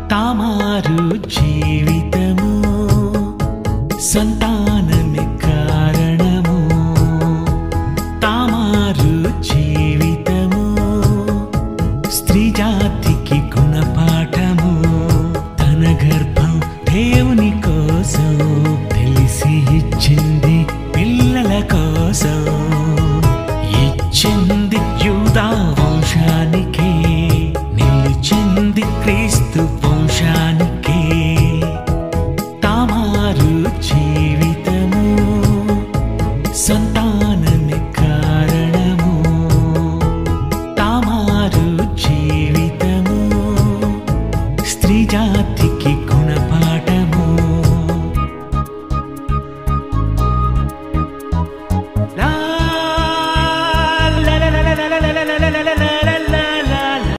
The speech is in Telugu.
తామారు జీవితము సంతానమే కారణము తామారు జీవితము స్త్రీ జాతికి గుణపాఠము తన గర్భం దేవుని కోసం తెలిసి ఇచ్చింది పిల్లల కోసం ఇచ్చింది యూదా వంశానికి నిలిచింది క్రీస్తు